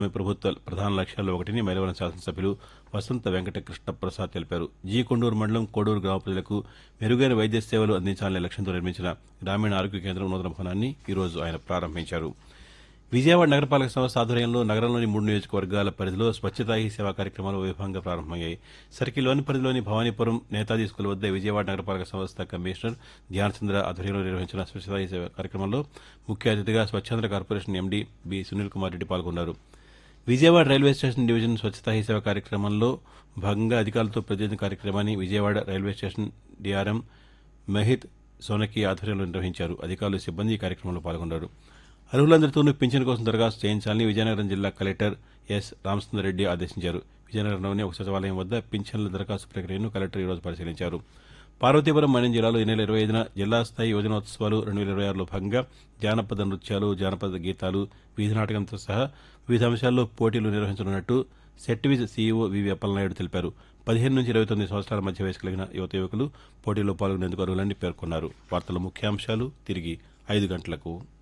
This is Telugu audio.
ప్రభుత్వ ప్రధాన లక్ష్యాల్లో ఒకటిని మైలవరం శాసనసభ్యులు వసంత వెంకట కృష్ణ ప్రసాద్ తెలిపారు జీ కొండూరు మండలం కోడూరు గ్రామ ప్రజలకు మెరుగైన వైద్య సేవలు అందించాలనే లక్ష్యంతో నిర్మించిన గ్రామీణ ఆరోగ్య కేంద్రం నూతన భవనాన్ని ఈరోజు ఆయన ప్రారంభించారు విజయవాడ నగరపాలక సంస్థ ఆధ్వర్యంలో నగరంలోని మూడు నియోజకవర్గాల పరిధిలో స్వచ్ఛతా హీ సేవా కార్యక్రమాలు వైభవంగా ప్రారంభమయ్యాయి సర్కిల్లోని పరిధిలోని భవానీపురం నేతాజీ స్కూల్ వద్ద విజయవాడ నగరపాలక సంస్థ కమిషనర్ ధ్యానచంద్ర ఆధ్వర్యంలో నిర్వహించిన స్వచ్ఛతా హీ సేవ కార్యక్రమంలో ముఖ్య అతిథిగా స్వచ్ఛంద corporation MD B Sunil Kumar Reddy పాల్గొన్నారు Vijayawada railway station division Swachhata Hi Seva కార్యక్రమంలో భాగంగా అధికారులతో ప్రతినిధి కార్యక్రమాన్ని Vijayawada railway station DRM Mahit Sonaki ఆధ్వర్యంలో నిర్వహించారు అధికారులు సిబ్బంది ఈ కార్యక్రమంలో పాల్గొన్నారు అర్హులందరితోనూ పింఛన్ కోసం దరఖాస్తు చేయించాలని విజయనగరం జిల్లా కలెక్టర్ ఎస్ రామచంద్రరెడ్డి ఆదేశించారు విజయనగరంలోని ఒక సచివాలయం వద్ద పింఛన్ల దరఖాస్తు ప్రక్రియను కలెక్టర్ ఈరోజు పరిశీలించారు పార్వతీపురం మన్యం జిల్లాలో ఈ నెల ఇరవై ఐదున జిల్లా స్థాయి యువజనోత్సవాలు రెండు వేల ఇరవై ఆరులో భాగంగా జానపద నృత్యాలు జానపద గీతాలు వీధి నాటకంతో సహా వివిధ అంశాల్లో పోటీలు నిర్వహించనున్నట్టు సెట్విజ్ సీఈఓ వివి అప్పలనాయుడు తెలిపారు పదిహేను నుంచి ఇరవై తొమ్మిది సంవత్సరాల మధ్య వయసు కలిగిన యువత యువకులు పోటీలో పాల్గొనేందుకు అర్హులని పేర్కొన్నారు వార్తల ముఖ్యాంశాలు తిరిగి ఐదు గంటలకు